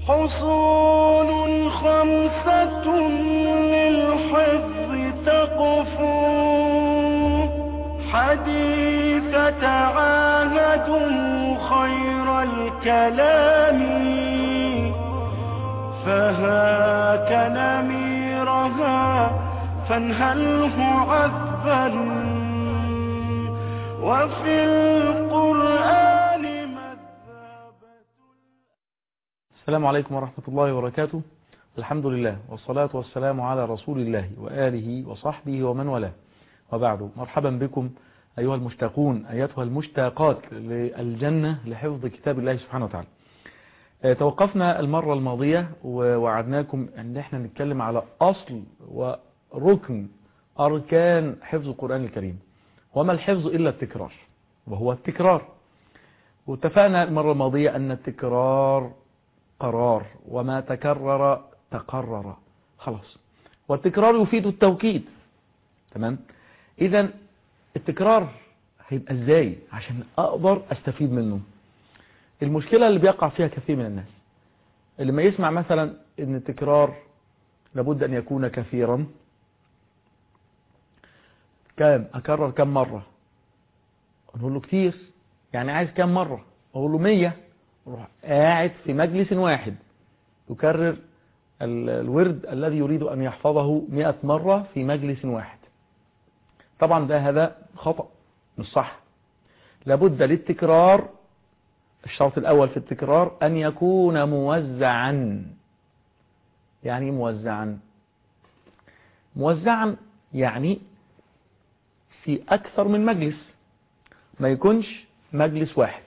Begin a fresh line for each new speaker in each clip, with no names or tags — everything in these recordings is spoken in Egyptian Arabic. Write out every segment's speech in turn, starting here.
حصول خمسة للحفظ تقفو حديث تعاهدوا خير الكلام فهاك نميرها فانهله عذبا وفي القرآن مذهبة
السلام عليكم ورحمة الله وبركاته الحمد لله والصلاة والسلام على رسول الله وآله وصحبه ومن والاه وبعد مرحبا بكم أيها المشتاقون أيتها المشتاقات للجنة لحفظ كتاب الله سبحانه وتعالى آه، توقفنا المرة الماضية ووعدناكم أن احنا نتكلم على أصل وركن أركان حفظ القرآن الكريم وما الحفظ إلا التكرار وهو التكرار واتفقنا المرة الماضية أن التكرار قرار وما تكرر تقرر خلاص والتكرار يفيد التوكيد تمام إذا التكرار هيبقى ازاي عشان اقدر استفيد منه المشكلة اللي بيقع فيها كثير من الناس اللي ما يسمع مثلا ان التكرار لابد ان يكون كثيرا كام اكرر كم مرة نقول له كتير يعني عايز كم مرة اقول له مية روح قاعد في مجلس واحد يكرر ال- الورد الذي يريد ان يحفظه مئة مرة في مجلس واحد طبعا ده هذا خطأ مش صح لابد للتكرار الشرط الأول في التكرار أن يكون موزعا يعني إيه موزعا موزعا يعني في أكثر من مجلس ما يكونش مجلس واحد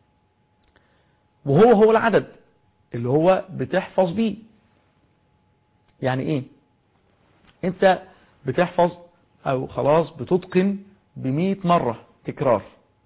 وهو هو العدد اللي هو بتحفظ بيه يعني ايه انت بتحفظ او خلاص بتتقن بمئة مرة تكرار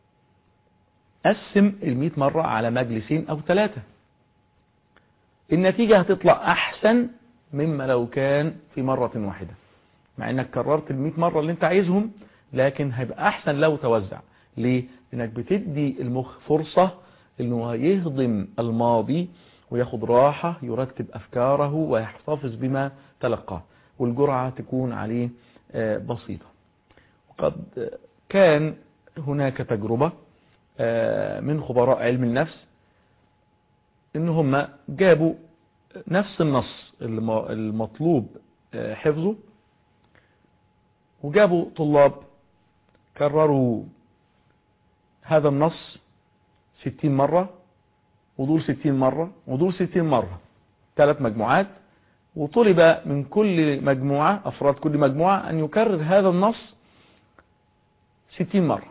قسم المئة مرة على مجلسين او ثلاثة النتيجة هتطلع احسن مما لو كان في مرة واحدة مع انك كررت المئة مرة اللي انت عايزهم لكن هيبقى احسن لو توزع ليه؟ لانك بتدي المخ فرصة انه يهضم الماضي وياخد راحة يرتب افكاره ويحتفظ بما تلقاه والجرعة تكون عليه آه، بسيطة وقد كان هناك تجربة آه، من خبراء علم النفس ان هم جابوا نفس النص الم- المطلوب آه، حفظه وجابوا طلاب كرروا هذا النص ستين مرة ودول ستين مرة ودول ستين مرة ثلاث مجموعات وطلب من كل مجموعة أفراد كل مجموعة أن يكرر هذا النص ستين مرة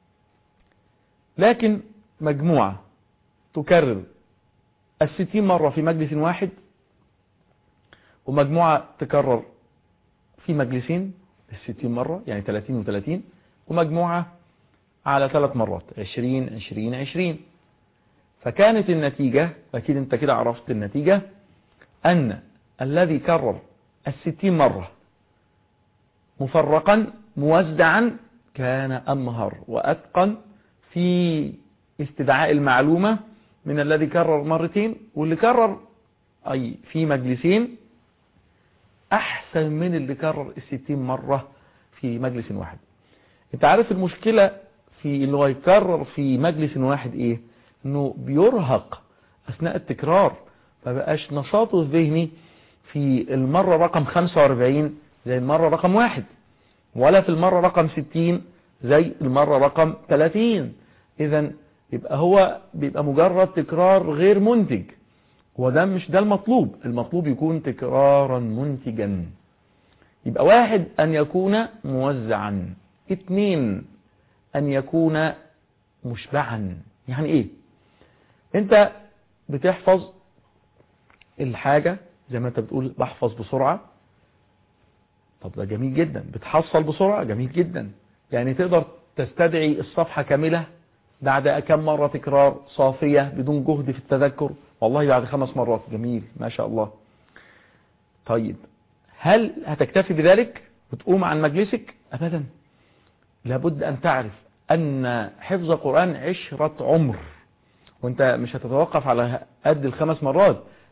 لكن مجموعة تكرر الستين مرة في مجلس واحد ومجموعة تكرر في مجلسين الستين مرة يعني ثلاثين وثلاثين ومجموعة على ثلاث مرات عشرين عشرين عشرين فكانت النتيجة أكيد أنت كده عرفت النتيجة أن الذي كرر الستين مرة مفرقا موزعا كان أمهر وأتقن في استدعاء المعلومة من الذي كرر مرتين واللي كرر أي في مجلسين أحسن من اللي كرر الستين مرة في مجلس واحد انت عارف المشكلة في انه يكرر في مجلس واحد ايه انه بيرهق اثناء التكرار ما بقاش نشاطه الذهني في المرة رقم 45 زي المرة رقم واحد ولا في المرة رقم 60 زي المرة رقم 30 اذا يبقى هو بيبقى مجرد تكرار غير منتج وده مش ده المطلوب المطلوب يكون تكرارا منتجا يبقى واحد ان يكون موزعا اتنين ان يكون مشبعا يعني ايه انت بتحفظ الحاجة زي ما انت بتقول بحفظ بسرعة طب ده جميل جدا بتحصل بسرعة جميل جدا يعني تقدر تستدعي الصفحة كاملة بعد كم مرة تكرار صافية بدون جهد في التذكر والله بعد خمس مرات جميل ما شاء الله طيب هل هتكتفي بذلك وتقوم عن مجلسك أبدا لابد أن تعرف أن حفظ القرآن عشرة عمر وانت مش هتتوقف على قد الخمس مرات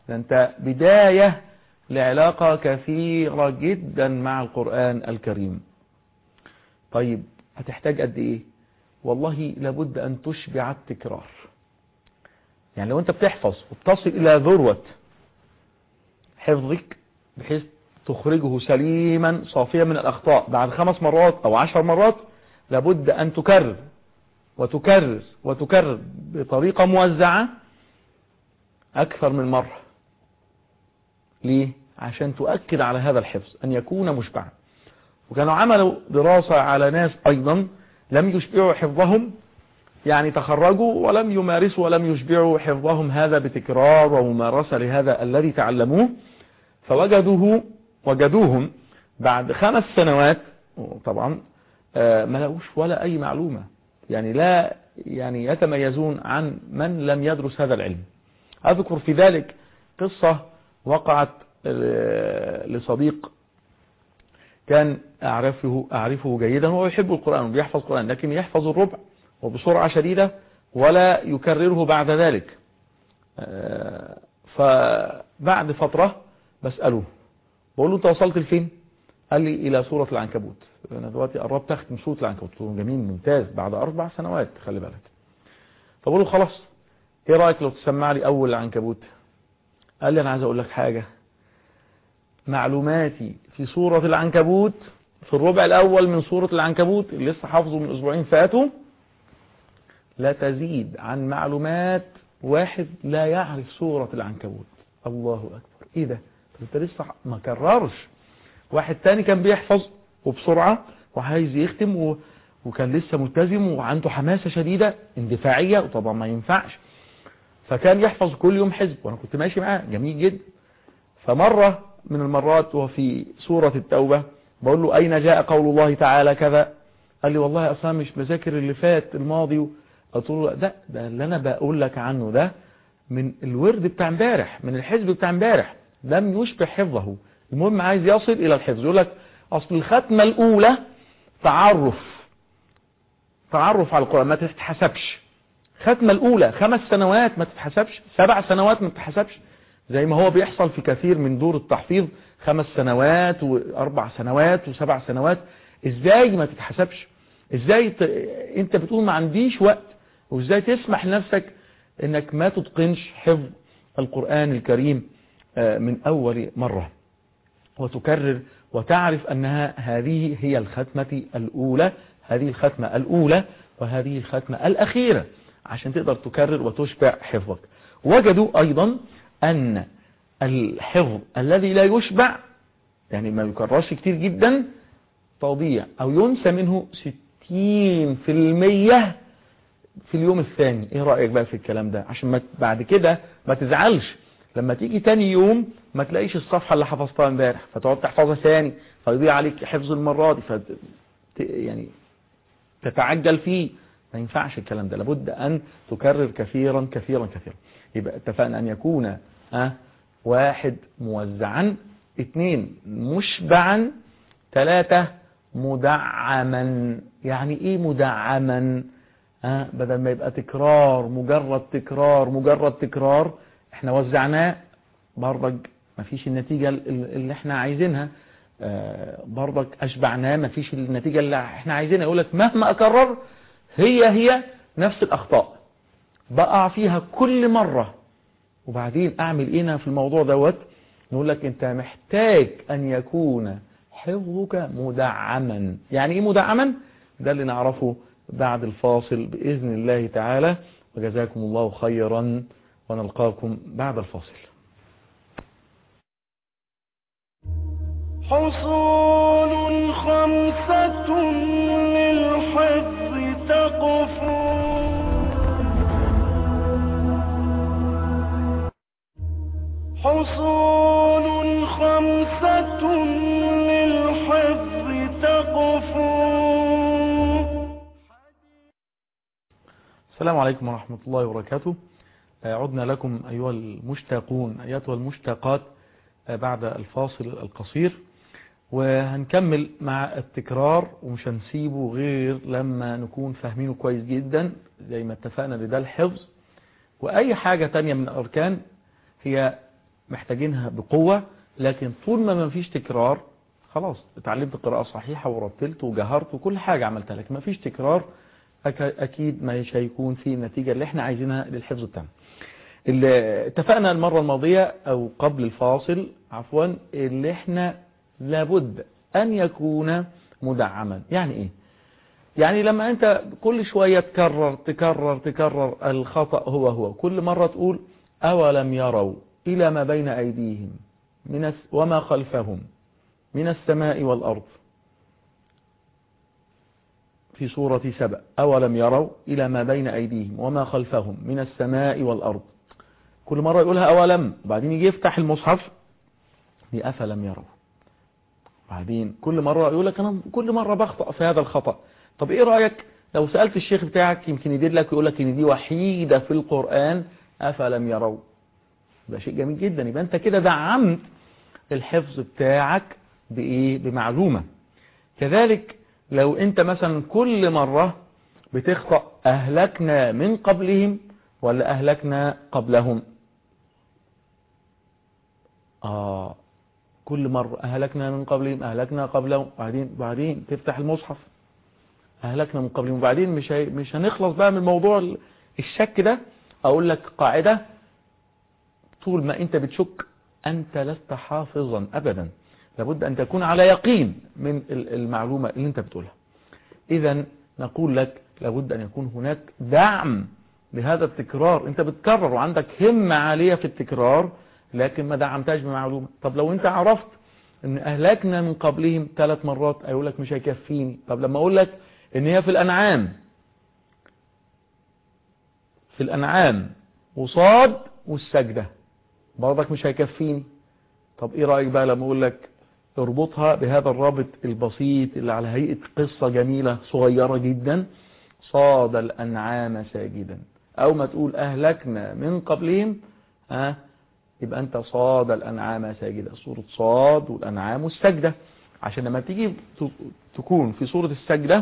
ده انت بداية لعلاقة كثيرة جدا مع القرآن الكريم طيب هتحتاج قد ايه والله لابد ان تشبع التكرار يعني لو انت بتحفظ وتصل الى ذروة حفظك بحيث تخرجه سليما صافيا من الاخطاء بعد خمس مرات او عشر مرات لابد ان تكرر وتكرر وتكرر بطريقة موزعة اكثر من مرة ليه عشان تؤكد على هذا الحفظ ان يكون مشبعا وكانوا عملوا دراسة على ناس ايضا لم يشبعوا حفظهم يعني تخرجوا ولم يمارسوا ولم يشبعوا حفظهم هذا بتكرار وممارسة لهذا الذي تعلموه فوجدوه وجدوهم بعد خمس سنوات طبعا ما لقوش ولا أي معلومة يعني لا يعني يتميزون عن من لم يدرس هذا العلم أذكر في ذلك قصة وقعت لصديق كان أعرفه, أعرفه جيدا وهو يحب القرآن وبيحفظ القرآن لكن يحفظ الربع وبسرعة شديدة ولا يكرره بعد ذلك فبعد فترة بسأله بقول له انت وصلت لفين قال لي الى سورة العنكبوت انا دلوقتي قربت اختم سورة العنكبوت قلت له جميل ممتاز بعد اربع سنوات خلي بالك فبقول له خلاص ايه رأيك لو تسمع لي اول العنكبوت قال لي انا عايز اقول لك حاجة معلوماتي في سورة العنكبوت في الربع الاول من سورة العنكبوت اللي لسه حافظه من اسبوعين فاتوا لا تزيد عن معلومات واحد لا يعرف سورة العنكبوت الله أكبر إيه ده انت لسه ما كررش واحد تاني كان بيحفظ وبسرعة وعايز يختم و... وكان لسه ملتزم وعنده حماسة شديدة اندفاعية وطبعا ما ينفعش فكان يحفظ كل يوم حزب وانا كنت ماشي معاه جميل جدا فمرة من المرات وفي سورة التوبة بقول له أين جاء قول الله تعالى كذا قال لي والله أصلا مش بذاكر اللي فات الماضي قلت له ده ده اللي أنا بقول لك عنه ده من الورد بتاع امبارح من الحزب بتاع امبارح لم يشبه حفظه المهم عايز يصل إلى الحفظ يقول لك أصل الختمة الأولى تعرف تعرف على القرآن ما تتحسبش ختمة الأولى خمس سنوات ما تتحسبش سبع سنوات ما تتحسبش زي ما هو بيحصل في كثير من دور التحفيظ خمس سنوات واربع سنوات وسبع سنوات ازاي ما تتحسبش ازاي ت... انت بتقول ما عنديش وقت وازاي تسمح لنفسك انك ما تتقنش حفظ القرآن الكريم من اول مرة وتكرر وتعرف انها هذه هي الختمة الاولى هذه الختمة الاولى وهذه الختمة الاخيرة عشان تقدر تكرر وتشبع حفظك وجدوا ايضا ان الحفظ الذي لا يشبع يعني ما يكررش كتير جدا تضيع او ينسى منه 60% في اليوم الثاني ايه رأيك بقى في الكلام ده عشان ما بعد كده ما تزعلش لما تيجي تاني يوم ما تلاقيش الصفحة اللي حفظتها امبارح فتقعد تحفظها ثاني فيضيع عليك حفظ المرة دي فت... يعني تتعجل فيه ما ينفعش الكلام ده لابد ان تكرر كثيرا كثيرا كثيرا يبقى اتفقنا ان يكون أه واحد موزعا اثنين مشبعا ثلاثة مدعما يعني ايه مدعما أه بدل ما يبقى تكرار مجرد تكرار مجرد تكرار احنا وزعناه برضك مفيش النتيجة اللي احنا عايزينها أه برضك اشبعناه مفيش النتيجة اللي احنا عايزينها يقولك مهما اكرر هي هي نفس الاخطاء بقع فيها كل مرة وبعدين اعمل ايه في الموضوع دوت نقول لك انت محتاج ان يكون حفظك مدعما يعني ايه مدعما ده اللي نعرفه بعد الفاصل بإذن الله تعالى وجزاكم الله خيرا ونلقاكم بعد الفاصل
حصول خمسة للحفظ تقفو حصول خمسة للحفظ تقفو
السلام عليكم ورحمة الله وبركاته عدنا لكم أيها المشتاقون أيتها المشتاقات بعد الفاصل القصير وهنكمل مع التكرار ومش هنسيبه غير لما نكون فاهمينه كويس جدا زي ما اتفقنا لده الحفظ وأي حاجة تانية من الأركان هي محتاجينها بقوة لكن طول ما ما فيش تكرار خلاص اتعلمت قراءة صحيحة ورتلت وجهرت وكل حاجة عملتها لكن ما فيش تكرار أك- أكيد مش هيكون في النتيجة اللي احنا عايزينها للحفظ التام اللي اتفقنا المرة الماضية أو قبل الفاصل عفوا اللي احنا لابد أن يكون مدعما يعني إيه يعني لما أنت كل شوية تكرر تكرر تكرر الخطأ هو هو كل مرة تقول أولم يروا إلى ما بين أيديهم من الس- وما خلفهم من السماء والأرض في سورة سبأ أولم يروا إلى ما بين أيديهم وما خلفهم من السماء والأرض كل مرة يقولها أولم وبعدين يجي يفتح المصحف دي أفلم يروا بعدين كل مرة يقول لك أنا كل مرة بخطأ في هذا الخطأ طب إيه رأيك لو سألت الشيخ بتاعك يمكن يدير لك ويقول لك إن دي وحيدة في القرآن أفلم يروا ده شيء جميل جدا يبقى أنت كده دعمت الحفظ بتاعك بإيه بمعلومة كذلك لو أنت مثلا كل مرة بتخطأ أهلكنا من قبلهم ولا أهلكنا قبلهم آه كل مرة أهلكنا من قبلهم أهلكنا قبلهم بعدين بعدين تفتح المصحف أهلكنا من قبلهم وبعدين مش هي مش هنخلص بقى من موضوع الشك ده أقول لك قاعدة طول ما أنت بتشك أنت لست حافظا أبدا لابد أن تكون على يقين من المعلومة اللي أنت بتقولها إذا نقول لك لابد أن يكون هناك دعم لهذا التكرار أنت بتكرر وعندك همة عالية في التكرار لكن ما دعمتهاش بمعلومة طب لو أنت عرفت أن أهلكنا من قبلهم ثلاث مرات أقول لك مش هيكفيني طب لما أقول لك أن هي في الأنعام في الأنعام وصاد والسجدة برضك مش هيكفيني طب ايه رأيك بقى لما اقول لك اربطها بهذا الرابط البسيط اللي على هيئة قصة جميلة صغيرة جدا صاد الأنعام ساجدا أو ما تقول أهلكنا من قبلهم ها يبقى أنت صاد الأنعام ساجدا سورة صاد والأنعام والسجدة عشان لما تيجي تكون في سورة السجدة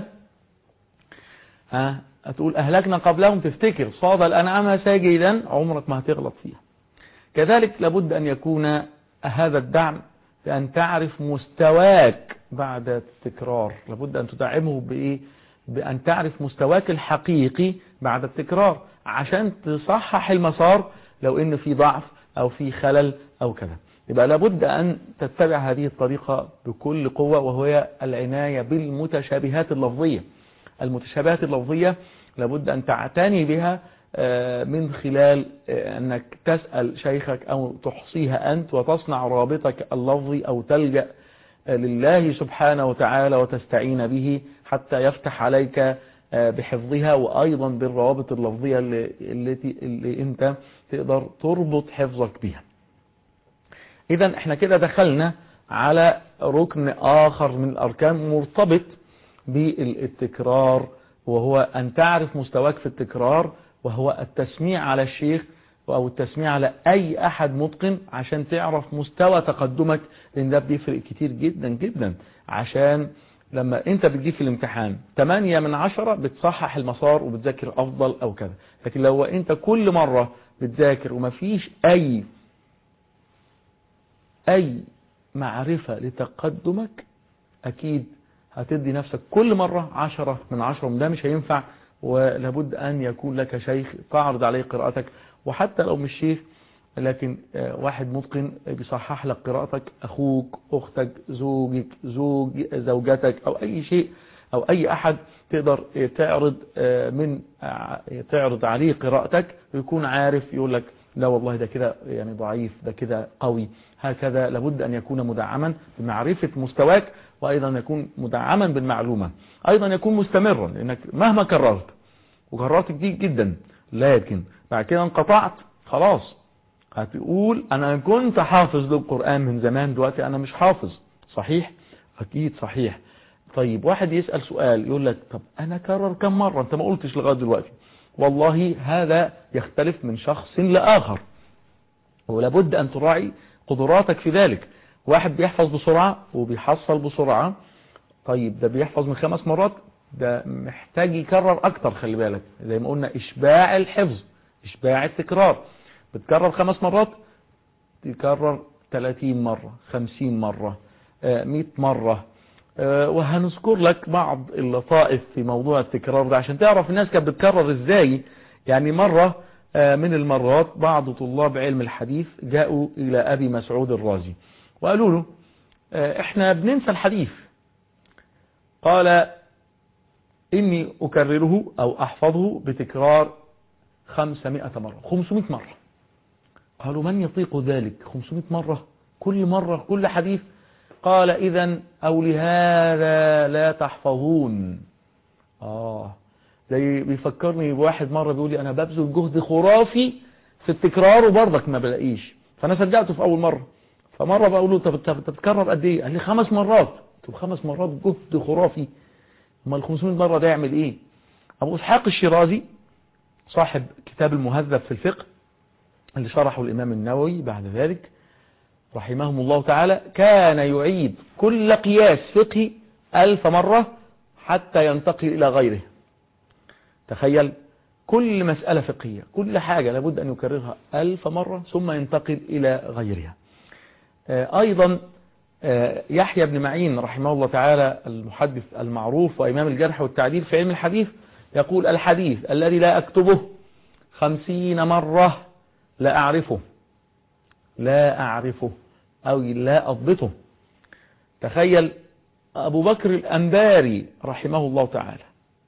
ها هتقول أهلكنا قبلهم تفتكر صاد الأنعام ساجدا عمرك ما هتغلط فيها كذلك لابد أن يكون هذا الدعم بأن تعرف مستواك بعد التكرار لابد أن تدعمه بإيه بأن تعرف مستواك الحقيقي بعد التكرار عشان تصحح المسار لو إن في ضعف أو في خلل أو كذا يبقى لابد أن تتبع هذه الطريقة بكل قوة وهي العناية بالمتشابهات اللفظية المتشابهات اللفظية لابد أن تعتني بها من خلال أنك تسأل شيخك أو تحصيها أنت وتصنع رابطك اللفظي أو تلجأ لله سبحانه وتعالى وتستعين به حتى يفتح عليك بحفظها وأيضا بالروابط اللفظية التي اللي أنت تقدر تربط حفظك بها إذا احنا كده دخلنا على ركن آخر من الأركان مرتبط بالتكرار وهو أن تعرف مستواك في التكرار وهو التسميع على الشيخ أو التسميع على أي أحد متقن عشان تعرف مستوى تقدمك لأن ده بيفرق كتير جدا جدا عشان لما أنت بتجيب في الامتحان 8 من 10 بتصحح المسار وبتذاكر أفضل أو كذا لكن لو أنت كل مرة بتذاكر ومفيش أي أي معرفة لتقدمك أكيد هتدي نفسك كل مرة 10 من 10 وده مش هينفع ولابد أن يكون لك شيخ تعرض عليه قراءتك وحتى لو مش شيخ لكن واحد متقن بيصحح لك قراءتك أخوك أختك زوجك زوج زوجتك أو أي شيء أو أي أحد تقدر تعرض من تعرض عليه قراءتك ويكون عارف يقول لك لا والله ده كده يعني ضعيف ده كده قوي هكذا لابد أن يكون مدعما بمعرفة مستواك وأيضا يكون مدعما بالمعلومة أيضا يكون مستمرا لأنك مهما كررت وكررت كتير جدا لكن بعد كده انقطعت خلاص هتقول أنا كنت حافظ للقرآن من زمان دلوقتي أنا مش حافظ صحيح أكيد صحيح طيب واحد يسأل سؤال يقول لك طب أنا كرر كم مرة أنت ما قلتش لغاية دلوقتي والله هذا يختلف من شخص لآخر ولابد أن تراعي قدراتك في ذلك واحد بيحفظ بسرعة وبيحصل بسرعة طيب ده بيحفظ من خمس مرات ده محتاج يكرر أكتر خلي بالك زي ما قلنا إشباع الحفظ إشباع التكرار بتكرر خمس مرات تكرر 30 مرة 50 مرة 100 مرة وهنذكر لك بعض اللطائف في موضوع التكرار ده عشان تعرف الناس كانت بتكرر ازاي يعني مرة من المرات بعض طلاب علم الحديث جاءوا الى ابي مسعود الرازي وقالوا له احنا بننسى الحديث قال اني اكرره او احفظه بتكرار 500 مرة 500 مرة قالوا من يطيق ذلك 500 مرة كل مرة كل حديث قال اذا او لهذا لا تحفظون اه زي بيفكرني بواحد مرة بيقول لي انا ببذل جهد خرافي في التكرار وبرضك ما بلاقيش فانا صدقته في اول مرة فمرة بقول له طب انت بتتكرر قد ايه قال لي خمس مرات طب خمس مرات جهد خرافي امال 500 مرة ده يعمل ايه ابو اسحاق الشيرازي صاحب كتاب المهذب في الفقه اللي شرحه الامام النووي بعد ذلك رحمهم الله تعالى كان يعيد كل قياس فقهي ألف مرة حتى ينتقل إلى غيره تخيل كل مسألة فقهية كل حاجة لابد أن يكررها ألف مرة ثم ينتقل إلى غيرها أيضا يحيى بن معين رحمه الله تعالى المحدث المعروف وإمام الجرح والتعديل في علم الحديث يقول الحديث الذي لا أكتبه خمسين مرة لا أعرفه لا أعرفه أو لا أضبطه تخيل أبو بكر الأنباري رحمه الله تعالى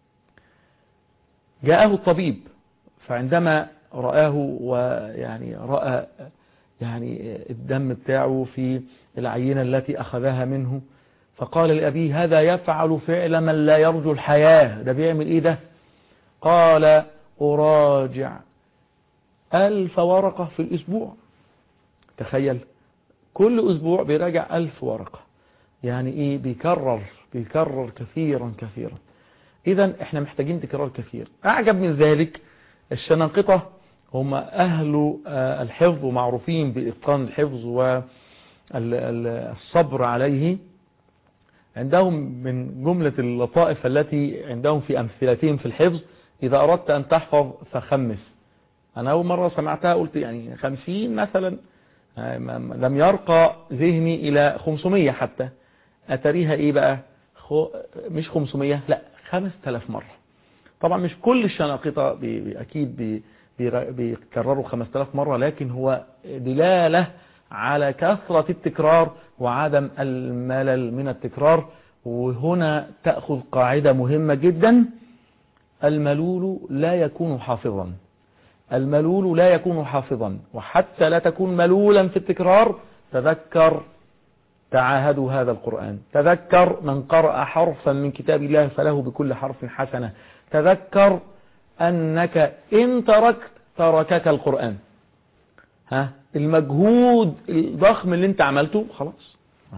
جاءه الطبيب فعندما رآه ويعني رأى يعني الدم بتاعه في العينة التي أخذها منه فقال لأبيه هذا يفعل فعل من لا يرجو الحياة ده بيعمل إيه ده قال أراجع ألف ورقة في الأسبوع تخيل كل أسبوع بيراجع ألف ورقة يعني إيه بيكرر بيكرر كثيرا كثيرا إذا إحنا محتاجين تكرار كثير أعجب من ذلك الشناقطة هم أهل الحفظ ومعروفين بإتقان الحفظ والصبر عليه عندهم من جملة اللطائف التي عندهم في أمثلتهم في الحفظ إذا أردت أن تحفظ فخمس أنا أول مرة سمعتها قلت يعني خمسين مثلا لم يرقى ذهني إلى 500 حتى أتريها إيه بقى مش 500 لا 5000 مرة طبعا مش كل الشناقطة بي بي أكيد بي بيكرروا 5000 مرة لكن هو دلالة على كثرة التكرار وعدم الملل من التكرار وهنا تأخذ قاعدة مهمة جدا الملول لا يكون حافظا الملول لا يكون حافظا وحتى لا تكون ملولا في التكرار تذكر تعاهدوا هذا القرآن تذكر من قرأ حرفا من كتاب الله فله بكل حرف حسنة تذكر أنك إن تركت تركك القرآن ها المجهود الضخم اللي انت عملته خلاص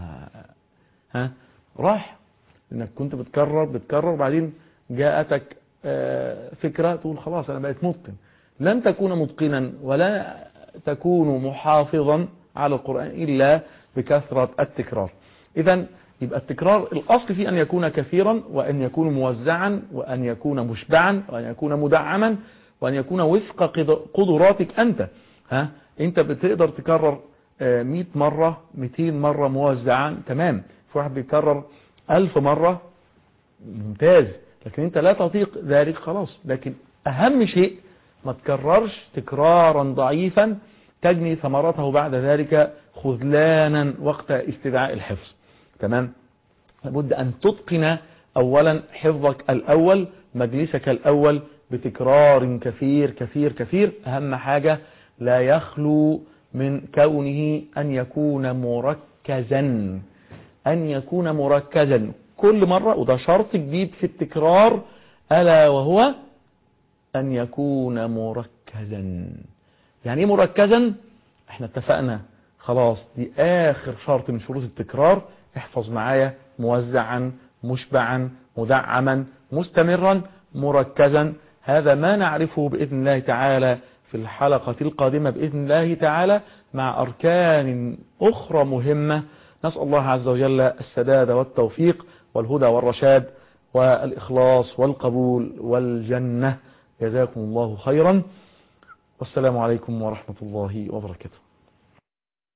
ها راح انك كنت بتكرر بتكرر بعدين جاءتك فكرة تقول خلاص انا بقيت متقن لن تكون متقنا ولا تكون محافظا على القرآن إلا بكثرة التكرار إذا يبقى التكرار الأصل فيه أن يكون كثيرا وأن يكون موزعا وأن يكون مشبعا وأن يكون مدعما وأن يكون وفق قدراتك أنت ها أنت بتقدر تكرر 100 مرة 200 مرة موزعا تمام في واحد بيكرر 1000 مرة ممتاز لكن أنت لا تطيق ذلك خلاص لكن أهم شيء ما تكررش تكرارا ضعيفا تجني ثمرته بعد ذلك خذلانا وقت استدعاء الحفظ تمام لابد أن تتقن أولا حفظك الأول مجلسك الأول بتكرار كثير كثير كثير أهم حاجة لا يخلو من كونه أن يكون مركزا أن يكون مركزا كل مرة وده شرط جديد في التكرار ألا وهو أن يكون مركزا يعني ايه مركزا احنا اتفقنا خلاص دي آخر شرط من شروط التكرار احفظ معايا موزعا مشبعا مدعما مستمرا مركزا هذا ما نعرفه بإذن الله تعالى في الحلقة القادمة بإذن الله تعالى مع أركان أخرى مهمة نسأل الله عز وجل السداد والتوفيق والهدى والرشاد والإخلاص والقبول والجنة جزاكم الله خيرا والسلام عليكم ورحمة الله وبركاته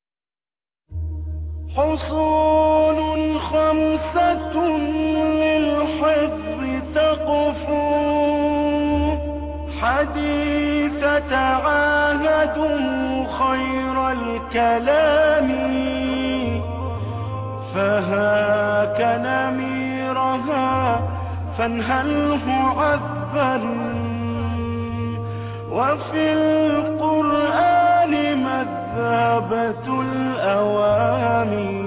حصول خمسة للحفظ تقفو حديث تعاهدوا خير الكلام فهاك نميرها فانهله عذبا وفي القرآن مذهبة الأوامي